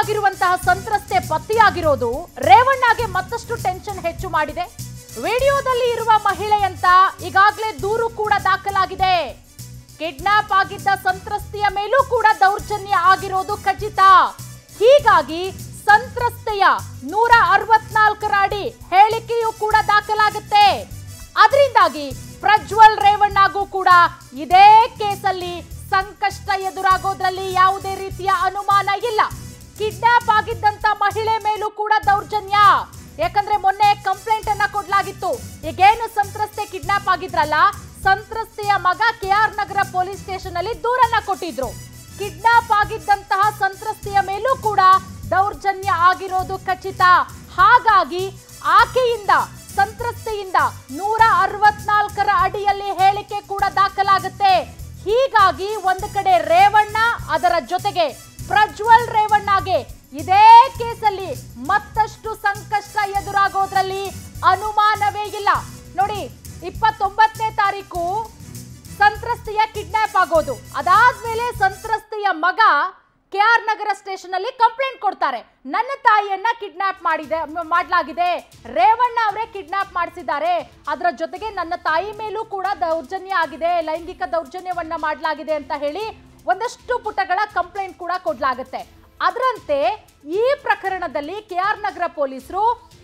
ಆಗಿರುವಂತಹ ಸಂತ್ರಸ್ತೆ ಪತ್ತೆಯಾಗಿರೋದು ರೇವಣ್ಣಗೆ ಮತ್ತಷ್ಟು ಟೆನ್ಷನ್ ಹೆಚ್ಚು ಮಾಡಿದೆ ವಿಡಿಯೋದಲ್ಲಿ ಇರುವ ಮಹಿಳೆಯಂತ ಈಗಾಗಲೇ ದೂರು ಕೂಡ ದಾಖಲಾಗಿದೆ ಕಿಡ್ನಾಪ್ ಆಗಿದ್ದ ಸಂತ್ರಸ್ತೆಯ ಮೇಲೂ ಕೂಡ ದೌರ್ಜನ್ಯ ಆಗಿರೋದು ಖಚಿತ ಹೀಗಾಗಿ ಸಂತ್ರಸ್ತೆಯ ನೂರ ಅರವತ್ನಾಲ್ಕರ ಅಡಿ ಹೇಳಿಕೆಯೂ ಕೂಡ ದಾಖಲಾಗುತ್ತೆ ಅದರಿಂದಾಗಿ ಪ್ರಜ್ವಲ್ ರೇವಣ್ಣಗೂ ಕೂಡ ಇದೇ ಕೇಸಲ್ಲಿ ಸಂಕಷ್ಟ ಎದುರಾಗೋದ್ರಲ್ಲಿ ಯಾವುದೇ ರೀತಿಯ ಅನುಮಾನ ಇಲ್ಲ ಕಿಡ್ನಾಪ್ ಆಗಿದ್ದಂತ ಮಹಿಳೆ ಮೇಲೂ ಕೂಡ ದೌರ್ಜನ್ಯ ಯಾಕಂದ್ರೆ ಮೊನ್ನೆ ಕಂಪ್ಲೇಂಟ್ ಅನ್ನ ಕೊಡ್ಲಾಗಿತ್ತು ಈಗೇನು ಸಂತ್ರಸ್ತೆ ಕಿಡ್ನಾಪ್ ಆಗಿದ್ರಲ್ಲ ಸಂತ್ರಸ್ತೆಯ ಮಗ K R Nagar police station ಅಲ್ಲಿ ದೂರನ್ನ ಕೊಟ್ಟಿದ್ರು ಕಿಡ್ನಾಪ್ ಆಗಿದ್ದಂತಹ ಸಂತ್ರಸ್ತೆಯ ಮೇಲೂ ಕೂಡ ದೌರ್ಜನ್ಯ ಆಗಿರೋದು ಖಚಿತ ಹಾಗಾಗಿ ಆಕೆಯಿಂದ ಸಂತ್ರಸ್ತೆಯಿಂದ ನೂರ ಅರವತ್ನಾಲ್ಕರ ಅಡಿಯಲ್ಲಿ ಹೇಳಿಕೆ ಕೂಡ ದಾಖಲಾಗುತ್ತೆ ಹೀಗಾಗಿ ಒಂದು ಕಡೆ ರೇವಣ್ಣ ಅದರ ಜೊತೆಗೆ ಪ್ರಜ್ವಲ್ ರೇವಣ್ಣಗೆ ಇದೇ ಕೇಸಲ್ಲಿ ಮತ್ತಷ್ಟು ಸಂಕಷ್ಟ ಎದುರಾಗೋದ್ರಲ್ಲಿ ಅನುಮಾನವೇ ಇಲ್ಲ ನೋಡಿ ಇಪ್ಪತ್ತೊಂಬತ್ತನೇ ತಾರೀಕು ಸಂತ್ರಸ್ತೆಯ ಕಿಡ್ನಾಪ್ ಆಗೋದು ಅದಾದ್ಮೇಲೆ ಸಂತ್ರಸ್ತೆಯ ಮಗ ಕೆ ಆರ್ ನಗರ ಸ್ಟೇಷನ್ ಅಲ್ಲಿ ಕಂಪ್ಲೇಂಟ್ ಕೊಡ್ತಾರೆ ನನ್ನ ತಾಯಿಯನ್ನ ಕಿಡ್ನಾಪ್ ಮಾಡಿದೆ ಮ- ಮಾಡ್ಲಾಗಿದೆ ರೇವಣ್ಣ ಅವರೇ ಕಿಡ್ನಾಪ್ ಮಾಡಿಸಿದ್ದಾರೆ ಅದರ ಜೊತೆಗೆ ನನ್ನ ತಾಯಿ ಮೇಲೂ ಕೂಡ ದೌರ್ಜನ್ಯ ಆಗಿದೆ ಲೈಂಗಿಕ ದೌರ್ಜನ್ಯವನ್ನ ಮಾಡಲಾಗಿದೆ ಅಂತ ಹೇಳಿ ಒಂದಷ್ಟು ಪುಟಗಳ ಕಂಪ್ಲೇಂಟ್ ಕೂಡ ಕೊಡ್ಲಾಗುತ್ತೆ ಅದರಂತೆ ಈ ಪ್ರಕರಣದಲ್ಲಿ ಕೆ ಆರ್ ನಗರ ಪೊಲೀಸರು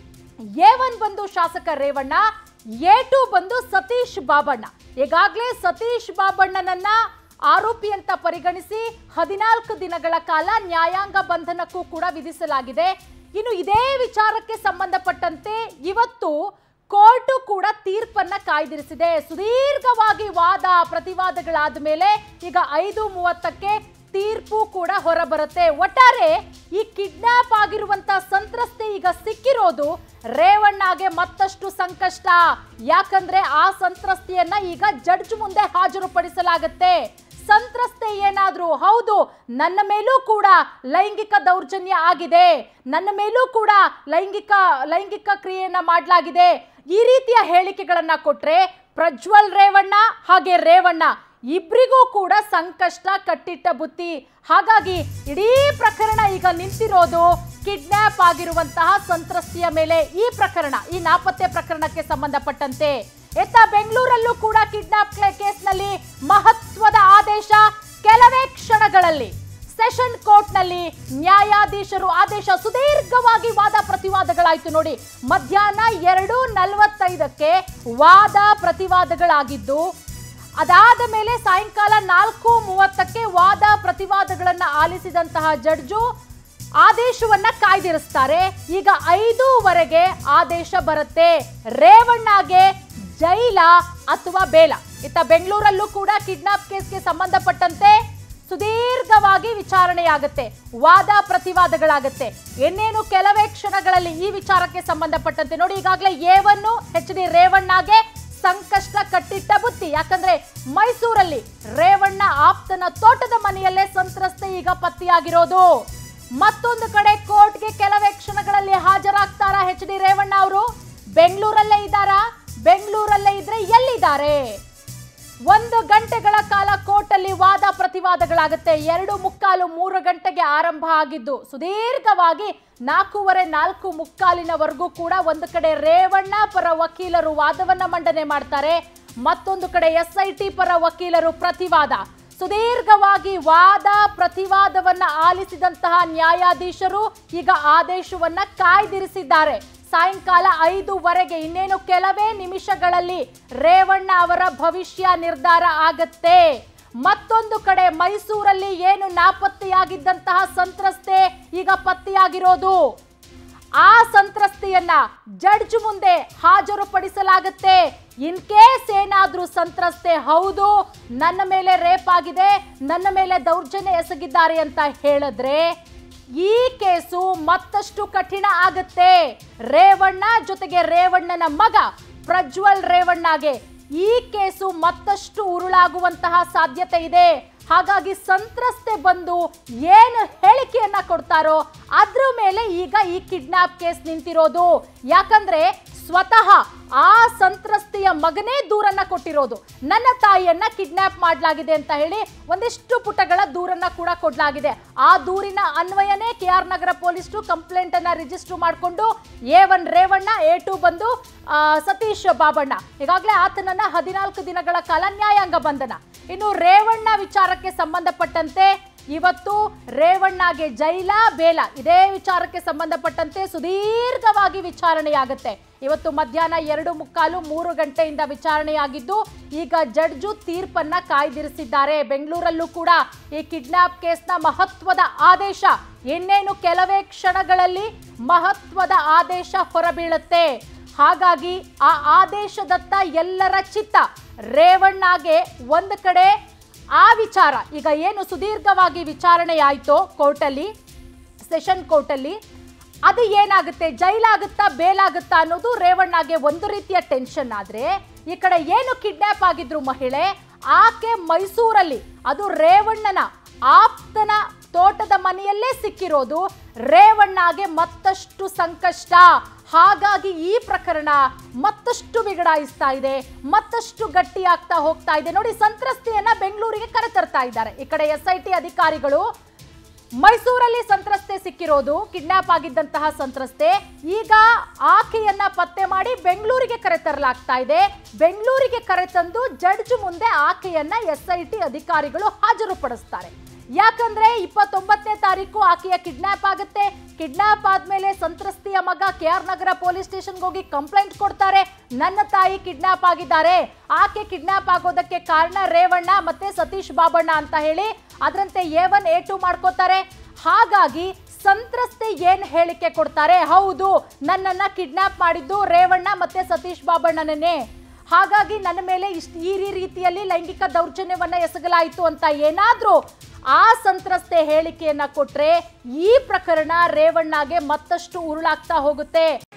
ಎ ಒನ್ ಬಂದು ಶಾಸಕ ರೇವಣ್ಣ ಎ ಟು ಬಂದು ಸತೀಶ್ ಬಾಬಣ್ಣ ಈಗಾಗಲೇ ಸತೀಶ್ ಬಾಬಣ್ಣನನ್ನ ಆರೋಪಿ ಅಂತ ಪರಿಗಣಿಸಿ ಹದಿನಾಲ್ಕು ದಿನಗಳ ಕಾಲ ನ್ಯಾಯಾಂಗ ಬಂಧನಕ್ಕೂ ಕೂಡ ವಿಧಿಸಲಾಗಿದೆ ಇನ್ನು ಇದೇ ವಿಚಾರಕ್ಕೆ ಸಂಬಂಧಪಟ್ಟಂತೆ ಇವತ್ತು ಕೋರ್ಟು ಕೂಡ ತೀರ್ಪನ್ನ ಕಾಯ್ದಿರಿಸಿದೆ ಸುದೀರ್ಘವಾಗಿ ವಾದ ಪ್ರತಿವಾದಗಳಾದ ಮೇಲೆ ಈಗ ಐದು ಮೂವತ್ತಕ್ಕೆ ತೀರ್ಪು ಕೂಡ ಹೊರಬರುತ್ತೆ ಒಟ್ಟಾರೆ ಈ ಕಿಡ್ನಾಪ್ ಆಗಿರುವಂತ ಸಂತ್ರಸ್ತೆ ಈಗ ಸಿಕ್ಕಿರೋದು ರೇವಣ್ಣಗೆ ಮತ್ತಷ್ಟು ಸಂಕಷ್ಟ ಯಾಕಂದ್ರೆ ಆ ಸಂತ್ರಸ್ತೆಯನ್ನ ಈಗ ಜಡ್ಜ್ ಮುಂದೆ ಹಾಜರುಪಡಿಸಲಾಗತ್ತೆ ಸಂತ್ರಸ್ತೆ ಏನಾದ್ರೂ ಹೌದು ನನ್ನ ಮೇಲೂ ಕೂಡ ಲೈಂಗಿಕ ದೌರ್ಜನ್ಯ ಆಗಿದೆ ನನ್ನ ಮೇಲೂ ಕೂಡ ಲೈಂಗಿಕ ಲೈಂಗಿಕ ಕ್ರಿಯೆಯನ್ನ ಮಾಡಲಾಗಿದೆ ಈ ರೀತಿಯ ಹೇಳಿಕೆಗಳನ್ನ ಕೊಟ್ರೆ ಪ್ರಜ್ವಲ್ ರೇವಣ್ಣ ಹಾಗೆ ರೇವಣ್ಣ ಇಬ್ರಿಗೂ ಕೂಡ ಸಂಕಷ್ಟ ಕಟ್ಟಿಟ್ಟ ಬುತ್ತಿ ಹಾಗಾಗಿ ಇಡೀ ಪ್ರಕರಣ ಈಗ ನಿಂತಿರೋದು ಕಿಡ್ನಾಪ್ ಆಗಿರುವಂತಹ ಸಂತ್ರಸ್ತೆಯ ಮೇಲೆ ಈ ಪ್ರಕರಣ ಈ ನಾಪತ್ತೆ ಪ್ರಕರಣಕ್ಕೆ ಸಂಬಂಧಪಟ್ಟಂತೆ ಎತ್ತ ಬೆಂಗಳೂರಲ್ಲೂ ಕೂಡ ಕಿಡ್ನಾಪ್ ಕೇಸ್ನಲ್ಲಿ ಮಹತ್ವದ ಆದೇಶ ಕೆಲವೇ ಕ್ಷಣಗಳಲ್ಲಿ ಸೆಷನ್ ಕೋರ್ಟ್ನಲ್ಲಿ ನ್ಯಾಯಾಧೀಶರು ಆದೇಶ ಸುದೀರ್ಘವಾಗಿ ವಾದ ಪ್ರತಿವಾದಗಳಾಯ್ತು ನೋಡಿ ಮಧ್ಯಾಹ್ನ ಎರಡು ನಲವತ್ತೈದಕ್ಕೆ ವಾದ ಪ್ರತಿವಾದಗಳಾಗಿದ್ದು ಅದಾದ ಮೇಲೆ ಸಾಯಂಕಾಲ ನಾಲ್ಕು ಮೂವತ್ತಕ್ಕೆ ವಾದ ಪ್ರತಿವಾದಗಳನ್ನ ಆಲಿಸಿದಂತಹ ಜಡ್ಜು ಆದೇಶವನ್ನ ಕಾಯ್ದಿರಿಸ್ತಾರೆ ಈಗ ಐದೂವರೆಗೆ ಆದೇಶ ಬರುತ್ತೆ ರೇವಣ್ಣಗೆ ಜೈಲ ಅಥವಾ ಬೇಲ ಇತ್ತ ಬೆಂಗಳೂರಲ್ಲೂ ಕೂಡ ಕಿಡ್ನಾಪ್ ಕೇಸ್ಗೆ ಸಂಬಂಧಪಟ್ಟಂತೆ ಸುದೀರ್ಘವಾಗಿ ವಿಚಾರಣೆಯಾಗುತ್ತೆ ವಾದ ಪ್ರತಿವಾದಗಳಾಗುತ್ತೆ ಇನ್ನೇನು ಕೆಲವೇ ಕ್ಷಣಗಳಲ್ಲಿ ಈ ವಿಚಾರಕ್ಕೆ ಸಂಬಂಧಪಟ್ಟಂತೆ ನೋಡಿ ಈಗಾಗಲೇ ಏವನ್ನು ಎಚ್ ಡಿ ರೇವಣ್ಣಗೆ ಸಂಕಷ್ಟ ಕಟ್ಟಿಟ್ಟ ಬುತ್ತಿ ಯಾಕಂದ್ರೆ ಮೈಸೂರಲ್ಲಿ ರೇವಣ್ಣ ಆಪ್ತನ ತೋಟದ ಮನೆಯಲ್ಲೇ ಸಂತ್ರಸ್ತೆ ಈಗ ಪತ್ತೆಯಾಗಿರೋದು ಮತ್ತೊಂದು ಕಡೆ ಕೋರ್ಟ್ಗೆ ಕೆಲವೇ ಕ್ಷಣಗಳಲ್ಲಿ ಹಾಜರಾಗ್ತಾರಾ ಎಚ್ ಡಿ ರೇವಣ್ಣ ಅವರು ಬೆಂಗಳೂರಲ್ಲೇ ಇದ್ದಾರಾ ಬೆಂಗಳೂರಲ್ಲೇ ಇದ್ರೆ ಎಲ್ಲಿದ್ದಾರೆ ಒಂದು ಗಂಟೆಗಳ ಕಾಲ ಕೋರ್ಟಲ್ಲಿ ವಾದ ಪ್ರತಿವಾದಗಳಾಗುತ್ತೆ ಎರಡು ಮುಕ್ಕಾಲು ಮೂರು ಗಂಟೆಗೆ ಆರಂಭ ಆಗಿದ್ದು ಸುದೀರ್ಘವಾಗಿ ನಾಲ್ಕೂವರೆ ನಾಲ್ಕು ಮುಕ್ಕಾಲಿನವರೆಗೂ ಕೂಡ ಒಂದು ಕಡೆ ರೇವಣ್ಣ ಪರ ವಕೀಲರು ವಾದವನ್ನ ಮಂಡನೆ ಮಾಡ್ತಾರೆ ಮತ್ತೊಂದು ಕಡೆ ಎಸ್ ಐ ಟಿ ಪರ ವಕೀಲರು ಪ್ರತಿವಾದ ಸುದೀರ್ಘವಾಗಿ ವಾದ ಪ್ರತಿವಾದವನ್ನ ಆಲಿಸಿದಂತಹ ನ್ಯಾಯಾಧೀಶರು ಈಗ ಆದೇಶವನ್ನ ಕಾಯ್ದಿರಿಸಿದ್ದಾರೆ ಸಾಯಂಕಾಲ ಐದುವರೆಗೆ ಇನ್ನೇನು ಕೆಲವೇ ನಿಮಿಷಗಳಲ್ಲಿ ರೇವಣ್ಣ ಅವರ ಭವಿಷ್ಯ ನಿರ್ಧಾರ ಆಗತ್ತೆ ಮತ್ತೊಂದು ಕಡೆ ಮೈಸೂರಲ್ಲಿ ಏನು ನಾಪತ್ತೆಯಾಗಿದ್ದಂತಹ ಸಂತ್ರಸ್ತೆ ಈಗ ಪತ್ತೆಯಾಗಿರೋದು ಆ ಸಂತ್ರಸ್ತೆಯನ್ನ ಜಡ್ಜ್ ಮುಂದೆ ಹಾಜರುಪಡಿಸಲಾಗುತ್ತೆ ಇನ್ ಕೇಸ್ ಏನಾದ್ರೂ ಸಂತ್ರಸ್ತೆ ಹೌದು ನನ್ನ ಮೇಲೆ ರೇಪ್ ಆಗಿದೆ ನನ್ನ ಮೇಲೆ ದೌರ್ಜನ್ಯ ಎಸಗಿದ್ದಾರೆ ಅಂತ ಹೇಳಿದ್ರೆ ಈ ಕೇಸು ಮತ್ತಷ್ಟು ಕಠಿಣ ಆಗುತ್ತೆ ರೇವಣ್ಣ ಜೊತೆಗೆ ರೇವಣ್ಣನ ಮಗ ಪ್ರಜ್ವಲ್ ರೇವಣ್ಣಗೆ ಈ ಕೇಸು ಮತ್ತಷ್ಟು ಉರುಳಾಗುವಂತಹ ಸಾಧ್ಯತೆ ಇದೆ ಹಾಗಾಗಿ ಸಂತ್ರಸ್ತೆ ಬಂದು ಏನು ಹೇಳಿಕೆಯನ್ನ ಕೊಡ್ತಾರೋ ಅದ್ರ ಮೇಲೆ ಈಗ ಈ ಕಿಡ್ನಾಪ್ ಕೇಸ್ ನಿಂತಿರೋದು ಯಾಕಂದ್ರೆ ಸ್ವತಃ ಆ ಸಂತ್ರಸ್ತೆಯ ಮಗನೇ ದೂರನ್ನ ಕೊಟ್ಟಿರೋದು ನನ್ನ ತಾಯಿಯನ್ನ ಕಿಡ್ನಾಪ್ ಮಾಡಲಾಗಿದೆ ಅಂತ ಹೇಳಿ ಒಂದಿಷ್ಟು ಪುಟಗಳ ದೂರನ್ನ ಕೂಡ ಕೊಡಲಾಗಿದೆ ಆ ದೂರಿನ ಅನ್ವಯನೇ ಕೆ ಆರ್ ನಗರ ಪೊಲೀಸರು ಕಂಪ್ಲೇಂಟ್ ಅನ್ನ ರಿಜಿಸ್ಟರ್ ಮಾಡಿಕೊಂಡು A one Revanna A two ಬಂದು ಆ, ಸತೀಶ್ ಬಾಬಣ್ಣ ಈಗಾಗಲೇ ಆತನನ್ನ ಹದಿನಾಲ್ಕು ದಿನಗಳ ಕಾಲ ನ್ಯಾಯಾಂಗ ಬಂಧನ ಇನ್ನು ರೇವಣ್ಣ ವಿಚಾರಕ್ಕೆ ಸಂಬಂಧಪಟ್ಟಂತೆ ಇವತ್ತು ರೇವಣ್ಣಗೆ ಜೈಲ ಬೇಲ ಇದೇ ವಿಚಾರಕ್ಕೆ ಸಂಬಂಧಪಟ್ಟಂತೆ ಸುದೀರ್ಘವಾಗಿ ವಿಚಾರಣೆಯಾಗುತ್ತೆ ಇವತ್ತು ಮಧ್ಯಾಹ್ನ ಎರಡು ಮುಕ್ಕಾಲು ಮೂರು ಗಂಟೆಯಿಂದ ವಿಚಾರಣೆಯಾಗಿದ್ದು ಈಗ ಜಡ್ಜು ತೀರ್ಪನ್ನ ಕಾಯ್ದಿರಿಸಿದ್ದಾರೆ ಬೆಂಗಳೂರಲ್ಲೂ ಕೂಡ ಈ ಕಿಡ್ನಾಪ್ ಕೇಸ್ನ ಮಹತ್ವದ ಆದೇಶ ಇನ್ನೇನು ಕೆಲವೇ ಕ್ಷಣಗಳಲ್ಲಿ ಮಹತ್ವದ ಆದೇಶ ಹೊರಬೀಳುತ್ತೆ ಹಾಗಾಗಿ ಆ ಆದೇಶದತ್ತ ಎಲ್ಲರ ಚಿತ್ತ ರೇವಣ್ಣಗೆ ಒಂದು ಕಡೆ ಆ ವಿಚಾರ ಈಗ ಏನು ಸುದೀರ್ಘವಾಗಿ ವಿಚಾರಣೆ ಆಯಿತೋ ಕೋರ್ಟಲ್ಲಿ ಸೆಷನ್ ಕೋರ್ಟಲ್ಲಿ ಅದು ಏನಾಗುತ್ತೆ ಜೈಲಾಗುತ್ತಾ ಬೇಲಾಗುತ್ತಾ ಅನ್ನೋದು ರೇವಣ್ಣಗೆ ಒಂದು ರೀತಿಯ ಟೆನ್ಷನ್ ಆದ್ರೆ ಈ ಕಡೆ ಏನು ಕಿಡ್ನಾಪ್ ಆಗಿದ್ರು ಮಹಿಳೆ ಆಕೆ ಮೈಸೂರಲ್ಲಿ ಅದು ರೇವಣ್ಣನ ಆಪ್ತನ ತೋಟದ ಮನೆಯಲ್ಲೇ ಸಿಕ್ಕಿರೋದು ರೇವಣ್ಣಗೆ ಮತ್ತಷ್ಟು ಸಂಕಷ್ಟ ಹಾಗಾಗಿ ಈ ಪ್ರಕರಣ ಮತ್ತಷ್ಟು ಬಿಗಡಾಯಿಸ್ತಾ ಇದೆ ಮತ್ತಷ್ಟು ಗಟ್ಟಿಯಾಗ್ತಾ ಹೋಗ್ತಾ ಇದೆ ನೋಡಿ ಸಂತ್ರಸ್ತೆಯನ್ನ ಬೆಂಗಳೂರಿಗೆ ಕರೆತರ್ತಾ ಇದ್ದಾರೆ ಈ ಕಡೆ ಎಸ್ ಐ ಟಿ ಅಧಿಕಾರಿಗಳು ಮೈಸೂರಲ್ಲಿ ಸಂತ್ರಸ್ತೆ ಸಿಕ್ಕಿರೋದು ಕಿಡ್ನಾಪ್ ಆಗಿದ್ದಂತಹ ಸಂತ್ರಸ್ತೆ ಈಗ ಆಕೆಯನ್ನ ಪತ್ತೆ ಮಾಡಿ ಬೆಂಗಳೂರಿಗೆ ಕರೆತರಲಾಗ್ತಾ ಇದೆ ಬೆಂಗಳೂರಿಗೆ ಕರೆತಂದು ಜಡ್ಜ್ ಮುಂದೆ ಆಕೆಯನ್ನ ಎಸ್ ಐ ಟಿ ಅಧಿಕಾರಿಗಳು ಹಾಜರುಪಡಿಸ್ತಾರೆ ಯಾಕಂದ್ರೆ ಇಪ್ಪತ್ತೊಂಬತ್ತನೇ ತಾರೀಕು ಆಕೆಯ ಕಿಡ್ನಾಪ್ ಆಗುತ್ತೆ ಕಿಡ್ನಾಪ್ ಆದ್ಮೇಲೆ ಸಂತ್ರಸ್ತೆಯ ಮಗ ಕೆ ಆರ್ ನಗರ ಪೊಲೀಸ್ ಸ್ಟೇಷನ್ಗೆ ಹೋಗಿ ಕಂಪ್ಲೇಂಟ್ ಕೊಡ್ತಾರೆ ನನ್ನ ತಾಯಿ ಕಿಡ್ನಾಪ್ ಆಗಿದ್ದಾರೆ ಆಕೆ ಕಿಡ್ನಾಪ್ ಆಗೋದಕ್ಕೆ ಕಾರಣ ರೇವಣ್ಣ ಮತ್ತೆ ಸತೀಶ್ ಬಾಬಣ್ಣ ಅಂತ ಹೇಳಿ ಅದರಂತೆ ಎ ಒನ್ ಎ ಟು ಮಾಡ್ಕೋತಾರೆ ಹಾಗಾಗಿ ಸಂತ್ರಸ್ತೆ ಏನ್ ಹೇಳಿಕೆ ಕೊಡ್ತಾರೆ ಹೌದು ನನ್ನನ್ನ ಕಿಡ್ನಾಪ್ ಮಾಡಿದ್ದು ರೇವಣ್ಣ ಮತ್ತೆ ಸತೀಶ್ ಬಾಬಣ್ಣನೇ ಹಾಗಾಗಿ ನನ್ನ ಮೇಲೆ ಇಷ್ಟ ಈ ರೀ- ರೀತಿಯಲ್ಲಿ ಲೈಂಗಿಕ ದೌರ್ಜನ್ಯವನ್ನ ಎಸಗಲಾಯಿತು ಅಂತ ಏನಾದ್ರೂ ಆ ಸಂತ್ರಸ್ತೆ ಹೇಳಿಕೆಯನ್ನ ಕೊಟ್ರೆ ಈ ಪ್ರಕರಣ ರೇವಣ್ಣಗೆ ಮತ್ತಷ್ಟು ಉರುಳಾಗ್ತಾ ಹೋಗುತ್ತೆ